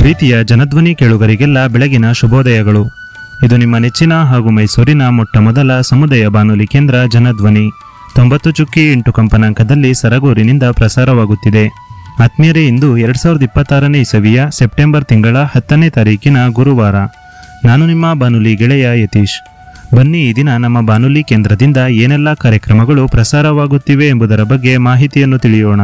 ಪ್ರೀತಿಯ ಜನಧ್ವನಿ ಕೇಳುಗರಿಗೆಲ್ಲ ಬೆಳಗಿನ ಶುಭೋದಯಗಳು ಇದು ನಿಮ್ಮ ನೆಚ್ಚಿನ ಹಾಗೂ ಮೈಸೂರಿನ ಮೊಟ್ಟ ಮೊದಲ ಸಮುದಾಯ ಬಾನುಲಿ ಕೇಂದ್ರ ಜನಧ್ವನಿ ತೊಂಬತ್ತು ಚುಕ್ಕಿ ಎಂಟು ಕಂಪನಾಂಕದಲ್ಲಿ ಸರಗೂರಿನಿಂದ ಪ್ರಸಾರವಾಗುತ್ತಿದೆ ಆತ್ಮೀಯರೇ ಇಂದು ಎರಡು ಸಾವಿರದ ಇಪ್ಪತ್ತಾರನೇ ಇಸವಿಯ ಸೆಪ್ಟೆಂಬರ್ ತಿಂಗಳ ಹತ್ತನೇ ತಾರೀಕಿನ ಗುರುವಾರ ನಾನು ನಿಮ್ಮ ಬಾನುಲಿ ಗೆಳೆಯ ಯತೀಶ್ ಬನ್ನಿ ಈ ದಿನ ನಮ್ಮ ಬಾನುಲಿ ಕೇಂದ್ರದಿಂದ ಏನೆಲ್ಲ ಕಾರ್ಯಕ್ರಮಗಳು ಪ್ರಸಾರವಾಗುತ್ತಿವೆ ಎಂಬುದರ ಬಗ್ಗೆ ಮಾಹಿತಿಯನ್ನು ತಿಳಿಯೋಣ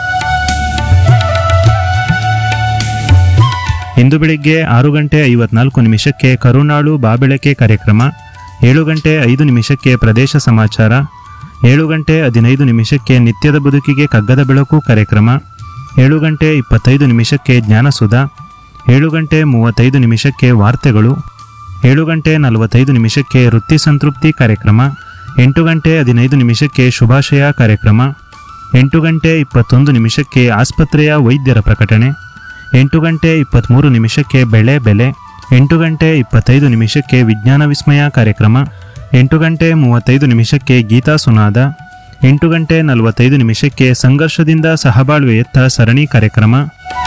ಇಂದು ಬೆಳಿಗ್ಗೆ ಆರು ಗಂಟೆ ಐವತ್ನಾಲ್ಕು ನಿಮಿಷಕ್ಕೆ ಕರುನಾಳು ಬಾಬೆಳಕೆ ಕಾರ್ಯಕ್ರಮ ಏಳು ಗಂಟೆ ಐದು ನಿಮಿಷಕ್ಕೆ ಪ್ರದೇಶ ಸಮಾಚಾರ ಏಳು ಗಂಟೆ ಹದಿನೈದು ನಿಮಿಷಕ್ಕೆ ನಿತ್ಯದ ಬದುಕಿಗೆ ಕಗ್ಗದ ಬೆಳಕು ಕಾರ್ಯಕ್ರಮ ಏಳು ಗಂಟೆ ಇಪ್ಪತ್ತೈದು ನಿಮಿಷಕ್ಕೆ ಜ್ಞಾನಸುಧಾ ಏಳು ಗಂಟೆ ಮೂವತ್ತೈದು ನಿಮಿಷಕ್ಕೆ ವಾರ್ತೆಗಳು ಏಳು ಗಂಟೆ ನಲವತ್ತೈದು ನಿಮಿಷಕ್ಕೆ ವೃತ್ತಿ ಸಂತೃಪ್ತಿ ಕಾರ್ಯಕ್ರಮ ಎಂಟು ಗಂಟೆ ಹದಿನೈದು ನಿಮಿಷಕ್ಕೆ ಶುಭಾಶಯ ಕಾರ್ಯಕ್ರಮ ಎಂಟು ಗಂಟೆ ಇಪ್ಪತ್ತೊಂದು ನಿಮಿಷಕ್ಕೆ ಆಸ್ಪತ್ರೆಯ ವೈದ್ಯರ ಪ್ರಕಟಣೆ ಎಂಟು ಗಂಟೆ ಇಪ್ಪತ್ತ್ಮೂರು ನಿಮಿಷಕ್ಕೆ ಬೆಳೆ ಬೆಲೆ ಎಂಟು ಗಂಟೆ ಇಪ್ಪತ್ತೈದು ನಿಮಿಷಕ್ಕೆ ವಿಜ್ಞಾನ ವಿಸ್ಮಯ ಕಾರ್ಯಕ್ರಮ ಎಂಟು ಗಂಟೆ ಮೂವತ್ತೈದು ನಿಮಿಷಕ್ಕೆ ಗೀತಾ ಸುನಾದ ಎಂಟು ಗಂಟೆ ನಲವತ್ತೈದು ನಿಮಿಷಕ್ಕೆ ಸಂಘರ್ಷದಿಂದ ಸಹಬಾಳ್ವೆಯತ್ತ ಸರಣಿ ಕಾರ್ಯಕ್ರಮ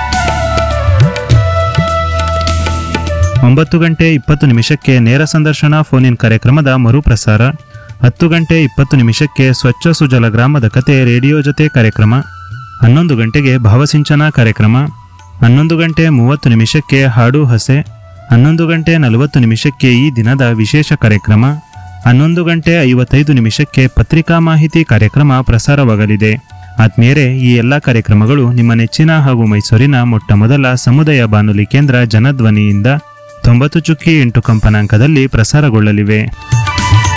ಒಂಬತ್ತು ಗಂಟೆ ಇಪ್ಪತ್ತು ನಿಮಿಷಕ್ಕೆ ನೇರ ಸಂದರ್ಶನ ಫೋನ್ ಇನ್ ಕಾರ್ಯಕ್ರಮದ ಮರುಪ್ರಸಾರ ಹತ್ತು ಗಂಟೆ ಇಪ್ಪತ್ತು ನಿಮಿಷಕ್ಕೆ ಸ್ವಚ್ಛ ಸುಜಲ ಗ್ರಾಮದ ಕತೆ ರೇಡಿಯೋ ಜೊತೆ ಕಾರ್ಯಕ್ರಮ ಹನ್ನೊಂದು ಗಂಟೆಗೆ ಭಾವಸಿಂಚನ ಕಾರ್ಯಕ್ರಮ ಹನ್ನೊಂದು ಗಂಟೆ ಮೂವತ್ತು ನಿಮಿಷಕ್ಕೆ ಹಾಡು ಹಸೆ ಹನ್ನೊಂದು ಗಂಟೆ ನಲವತ್ತು ನಿಮಿಷಕ್ಕೆ ಈ ದಿನದ ವಿಶೇಷ ಕಾರ್ಯಕ್ರಮ ಹನ್ನೊಂದು ಗಂಟೆ ಐವತ್ತೈದು ನಿಮಿಷಕ್ಕೆ ಪತ್ರಿಕಾ ಮಾಹಿತಿ ಕಾರ್ಯಕ್ರಮ ಪ್ರಸಾರವಾಗಲಿದೆ ಆತ್ಮೀಯರೇ ಈ ಎಲ್ಲ ಕಾರ್ಯಕ್ರಮಗಳು ನಿಮ್ಮ ನೆಚ್ಚಿನ ಹಾಗೂ ಮೈಸೂರಿನ ಮೊಟ್ಟ ಮೊದಲ ಸಮುದಾಯ ಬಾನುಲಿ ಕೇಂದ್ರ ಜನಧ್ವನಿಯಿಂದ ತೊಂಬತ್ತು ಚುಕ್ಕಿ ಎಂಟು ಕಂಪನಾಂಕದಲ್ಲಿ ಪ್ರಸಾರಗೊಳ್ಳಲಿವೆ